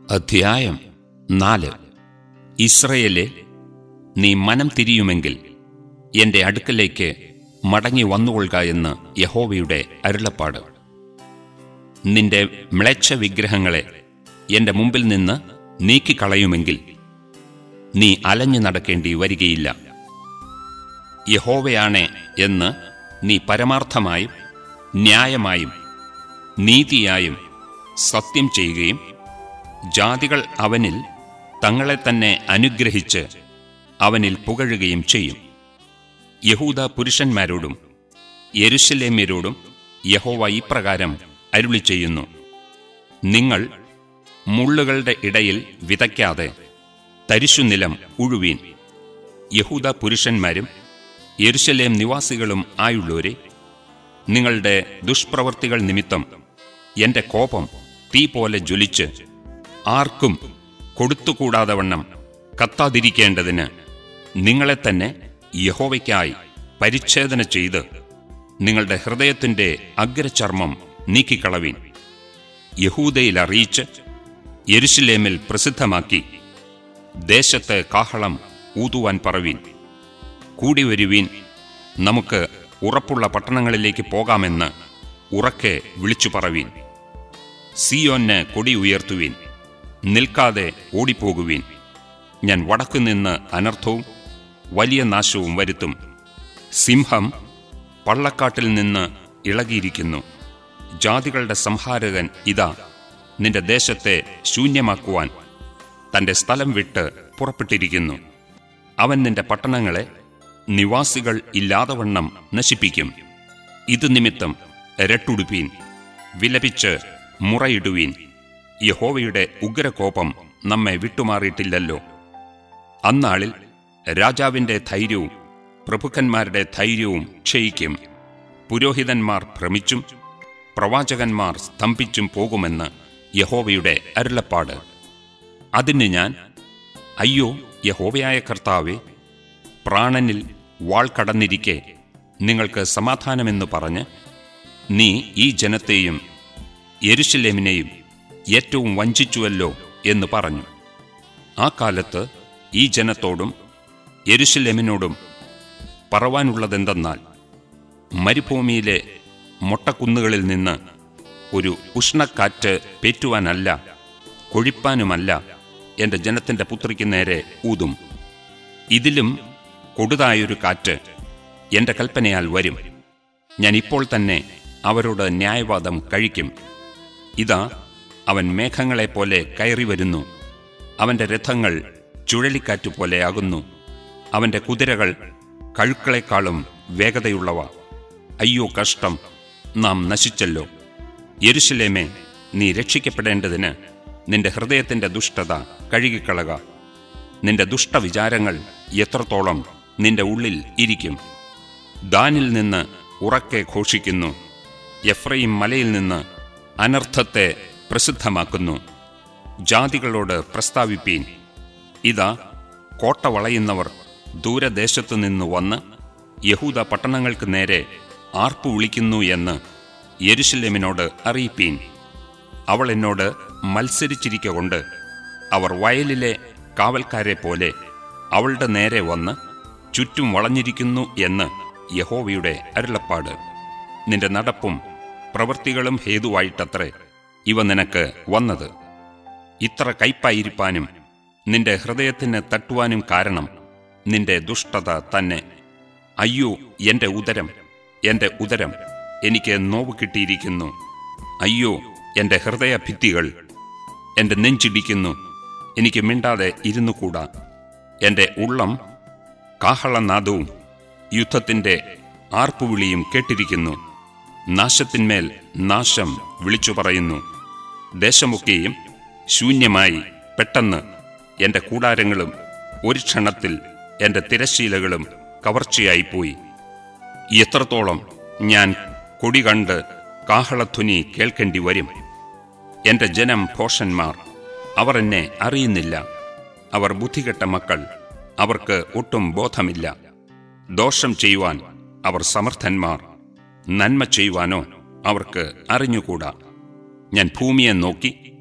അധ്യായം നാല് ഇസ്രയേലെ നീ മനം തിരിയുമെങ്കിൽ എന്റെ അടുക്കലേക്ക് മടങ്ങി വന്നുകൊള്ളുക എന്ന് യഹോവയുടെ അരുളപ്പാട് നിന്റെ മ്ലേച്ഛ വിഗ്രഹങ്ങളെ എന്റെ മുമ്പിൽ നിന്ന് നീക്കിക്കളയുമെങ്കിൽ നീ അലഞ്ഞു നടക്കേണ്ടി വരികയില്ല യഹോവയാണേ എന്ന് നീ പരമാർത്ഥമായും ന്യായമായും നീതിയായും സത്യം ചെയ്യുകയും ജാതികൾ അവനിൽ തങ്ങളെ തന്നെ അനുഗ്രഹിച്ച് അവനിൽ പുകഴുകയും ചെയ്യും യഹൂദ പുരുഷന്മാരോടും യെരുശലേമ്യരോടും യഹോവ ഇപ്രകാരം അരുളി ചെയ്യുന്നു നിങ്ങൾ മുള്ളുകളുടെ ഇടയിൽ വിതയ്ക്കാതെ തരിശുനിലം ഉഴുവീൻ യഹൂദ പുരുഷന്മാരും യെരുശലേം നിവാസികളും ആയുള്ളവരെ നിങ്ങളുടെ ദുഷ്പ്രവർത്തികൾ നിമിത്തം എന്റെ കോപം തീ പോലെ ജ്വലിച്ച് ആർക്കും കൊടുത്തുകൂടാതെ വണ്ണം കത്താതിരിക്കേണ്ടതിന് നിങ്ങളെ തന്നെ യഹോവയ്ക്കായി പരിച്ഛേദന ചെയ്ത് നിങ്ങളുടെ ഹൃദയത്തിന്റെ അഗ്രചർമ്മം നീക്കിക്കളവീൻ യഹൂദയിൽ അറിയിച്ച് യെരുശലേമിൽ പ്രസിദ്ധമാക്കി ദേശത്ത് കാഹളം ഊതുവാൻ പറവീൻ കൂടി വരുവീൻ നമുക്ക് ഉറപ്പുള്ള പട്ടണങ്ങളിലേക്ക് പോകാമെന്ന് ഉറക്കെ വിളിച്ചു പറവീൻ സിയോന് കൊടി ഉയർത്തുവീൻ നിൽക്കാതെ ഓടിപ്പോകുവീൻ ഞാൻ വടക്കുനിന്ന് അനർത്ഥവും വലിയ നാശവും വരുത്തും സിംഹം പള്ളക്കാട്ടിൽ നിന്ന് ഇളകിയിരിക്കുന്നു ജാതികളുടെ സംഹാരകൻ ഇതാ നിന്റെ ദേശത്തെ ശൂന്യമാക്കുവാൻ തന്റെ സ്ഥലം വിട്ട് പുറപ്പെട്ടിരിക്കുന്നു അവൻ നിന്റെ പട്ടണങ്ങളെ നിവാസികൾ ഇല്ലാതവണ്ണം നശിപ്പിക്കും ഇത് നിമിത്തം രട്ടുടുപ്പീൻ വിലപിച്ച് മുറയിടുവീൻ യഹോവയുടെ ഉഗ്രകോപം നമ്മെ വിട്ടുമാറിയിട്ടില്ലല്ലോ അന്നാളിൽ രാജാവിന്റെ ധൈര്യവും പ്രഭുക്കന്മാരുടെ ധൈര്യവും ക്ഷയിക്കും പുരോഹിതന്മാർ ഭ്രമിച്ചും പ്രവാചകന്മാർ സ്തംഭിച്ചും പോകുമെന്ന് യഹോവയുടെ അരുളപ്പാട് അതിന് ഞാൻ അയ്യോ യഹോവയായ കർത്താവെ പ്രാണനിൽ വാൾ കടന്നിരിക്കെ നിങ്ങൾക്ക് സമാധാനമെന്ന് പറഞ്ഞ് നീ ഈ ജനത്തെയും യെരുശലേമിനെയും ഏറ്റവും വഞ്ചിച്ചുവല്ലോ എന്ന് പറഞ്ഞു ആ കാലത്ത് ഈ ജനത്തോടും യെരുശലേമിനോടും പറവാനുള്ളതെന്തെന്നാൽ മരുഭൂമിയിലെ മൊട്ടക്കുന്നുകളിൽ നിന്ന് ഒരു ഉഷ്ണക്കാറ്റ് പേറ്റുവാനല്ല കൊഴിപ്പാനുമല്ല എന്റെ ജനത്തിന്റെ പുത്രിക്ക് നേരെ ഊതും ഇതിലും കൊടുതായൊരു കാറ്റ് എന്റെ കൽപ്പനയാൽ വരും ഞാൻ ഇപ്പോൾ തന്നെ അവരോട് ന്യായവാദം കഴിക്കും ഇതാ അവൻ മേഘങ്ങളെപ്പോലെ കയറി വരുന്നു അവന്റെ രഥങ്ങൾ ചുഴലിക്കാറ്റുപോലെയാകുന്നു അവന്റെ കുതിരകൾ കഴുക്കളെക്കാളും വേഗതയുള്ളവ അയ്യോ കഷ്ടം നാം നശിച്ചല്ലോ യെരുശലേമേ നീ രക്ഷിക്കപ്പെടേണ്ടതിന് നിന്റെ ഹൃദയത്തിന്റെ ദുഷ്ടത കഴുകിക്കളക നിന്റെ ദുഷ്ടവിചാരങ്ങൾ എത്രത്തോളം നിന്റെ ഉള്ളിൽ ഇരിക്കും ദാനിൽ നിന്ന് ഉറക്കെ ഘോഷിക്കുന്നു എഫ്രൈം മലയിൽ നിന്ന് അനർത്ഥത്തെ പ്രസിദ്ധമാക്കുന്നു ജാതികളോട് പ്രസ്താവിപ്പീൻ ഇതാ കോട്ട വളയുന്നവർ ദൂരദേശത്തു നിന്ന് വന്ന് യഹൂദ പട്ടണങ്ങൾക്ക് നേരെ ആർപ്പു വിളിക്കുന്നു എന്ന് യെരുശലേമിനോട് അറിയിപ്പീൻ അവൾ എന്നോട് മത്സരിച്ചിരിക്കൊണ്ട് അവർ വയലിലെ കാവൽക്കാരെ പോലെ അവളുടെ നേരെ വന്ന് ചുറ്റും വളഞ്ഞിരിക്കുന്നു എന്ന് യഹോവയുടെ അരുളപ്പാട് നിന്റെ നടപ്പും പ്രവൃത്തികളും ഹേതുവായിട്ടത്രേ ഇവ നിനക്ക് വന്നത് ഇത്ര കയ്പായിരിക്കാനും നിന്റെ ഹൃദയത്തിന് തട്ടുവാനും കാരണം നിന്റെ ദുഷ്ടത തന്നെ അയ്യോ എന്റെ ഉദരം എന്റെ ഉദരം എനിക്ക് നോവ് കിട്ടിയിരിക്കുന്നു അയ്യോ എന്റെ ഹൃദയഭിത്തികൾ എന്റെ നെഞ്ചിടിക്കുന്നു എനിക്ക് മിണ്ടാതെ ഇരുന്നു കൂടാ എന്റെ ഉള്ളം കാഹളനാദവും യുദ്ധത്തിന്റെ ആർപ്പുവിളിയും കേട്ടിരിക്കുന്നു നാശത്തിന്മേൽ നാശം വിളിച്ചു പറയുന്നു ദേശമൊക്കെയും ശൂന്യമായി പെട്ടെന്ന് എന്റെ കൂടാരങ്ങളും ഒരു ക്ഷണത്തിൽ എന്റെ തിരശീലകളും കവർച്ചയായിപ്പോയി എത്രത്തോളം ഞാൻ കൊടി കണ്ട് കാഹളധ്വനി കേൾക്കേണ്ടി വരും എന്റെ ജനം ഭോഷന്മാർ അവർ എന്നെ അറിയുന്നില്ല അവർ ബുദ്ധികെട്ട മക്കൾ അവർക്ക് ഒട്ടും ബോധമില്ല ദോഷം ചെയ്യുവാൻ അവർ സമർത്ഥന്മാർ നന്മ ചെയ്യുവാനോ അവർക്ക് അറിഞ്ഞുകൂടാ ഞാൻ ഭൂമിയെ നോക്കി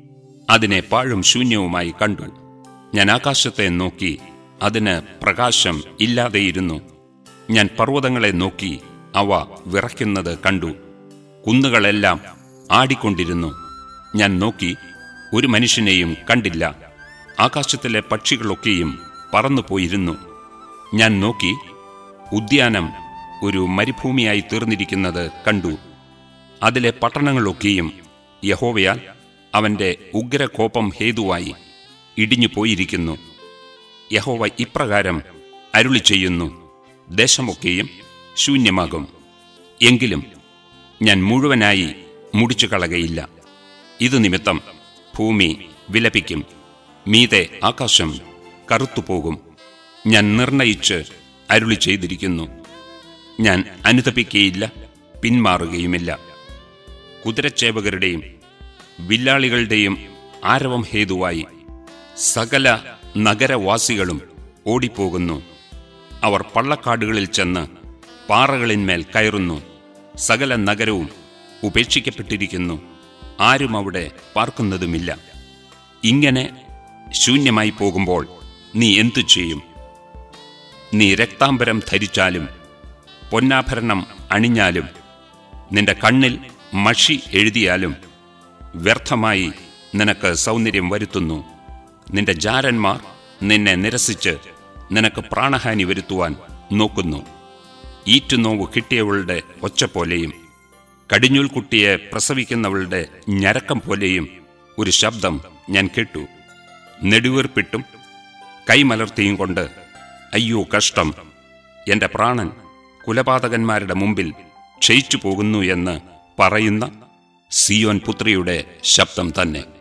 അതിനെ പാഴും ശൂന്യവുമായി കണ്ടു ഞാൻ ആകാശത്തെ നോക്കി അതിന് പ്രകാശം ഇല്ലാതെയിരുന്നു ഞാൻ പർവ്വതങ്ങളെ നോക്കി അവ വിറയ്ക്കുന്നത് കണ്ടു കുന്നുകളെല്ലാം ആടിക്കൊണ്ടിരുന്നു ഞാൻ നോക്കി ഒരു മനുഷ്യനെയും കണ്ടില്ല ആകാശത്തിലെ പക്ഷികളൊക്കെയും പറന്നുപോയിരുന്നു ഞാൻ നോക്കി ഉദ്യാനം ഒരു മരുഭൂമിയായി തീർന്നിരിക്കുന്നത് കണ്ടു അതിലെ പട്ടണങ്ങളൊക്കെയും യഹോവയാൽ അവന്റെ ഉഗ്രകോപം ഹേതുവായി ഇടിഞ്ഞു പോയിരിക്കുന്നു യഹോവ ഇപ്രകാരം അരുളി ചെയ്യുന്നു ദേശമൊക്കെയും ശൂന്യമാകും എങ്കിലും ഞാൻ മുഴുവനായി മുടിച്ചു കളകയില്ല ഇതു നിമിത്തം ഭൂമി വിലപിക്കും മീതെ ആകാശം കറുത്തുപോകും ഞാൻ നിർണയിച്ച് അരുളി ചെയ്തിരിക്കുന്നു ഞാൻ അനുതപിക്കുകയില്ല പിന്മാറുകയുമില്ല കുതിരച്ചേവകരുടെയും വില്ലാളികളുടെയും ആരവം ഹേതുവായി സകല നഗരവാസികളും ഓടിപ്പോകുന്നു അവർ പള്ളക്കാടുകളിൽ ചെന്ന് പാറകളിന്മേൽ കയറുന്നു സകല നഗരവും ഉപേക്ഷിക്കപ്പെട്ടിരിക്കുന്നു ആരും അവിടെ പാർക്കുന്നതുമില്ല ഇങ്ങനെ ശൂന്യമായി പോകുമ്പോൾ നീ എന്തു ചെയ്യും നീ രക്താംബരം ധരിച്ചാലും പൊന്നാഭരണം അണിഞ്ഞാലും നിന്റെ കണ്ണിൽ മഷി എഴുതിയാലും വ്യർത്ഥമായി നിനക്ക് സൗന്ദര്യം വരുത്തുന്നു നിന്റെ ജാരന്മാർ നിന്നെ നിരസിച്ച് നിനക്ക് പ്രാണഹാനി വരുത്തുവാൻ നോക്കുന്നു ഈറ്റുനോവ് കിട്ടിയവളുടെ ഒച്ച പോലെയും കടിഞ്ഞൂൽ കുട്ടിയെ പ്രസവിക്കുന്നവളുടെ ഞരക്കം പോലെയും ഒരു ശബ്ദം ഞാൻ കേട്ടു നെടുവീർപ്പിട്ടും കൈമലർത്തിയും കൊണ്ട് അയ്യോ കഷ്ടം എന്റെ പ്രാണൻ കുലപാതകന്മാരുടെ മുമ്പിൽ ക്ഷയിച്ചു പോകുന്നു എന്ന് പറയുന്ന സിയോൻ പുത്രിയുടെ ശബ്ദം തന്നെ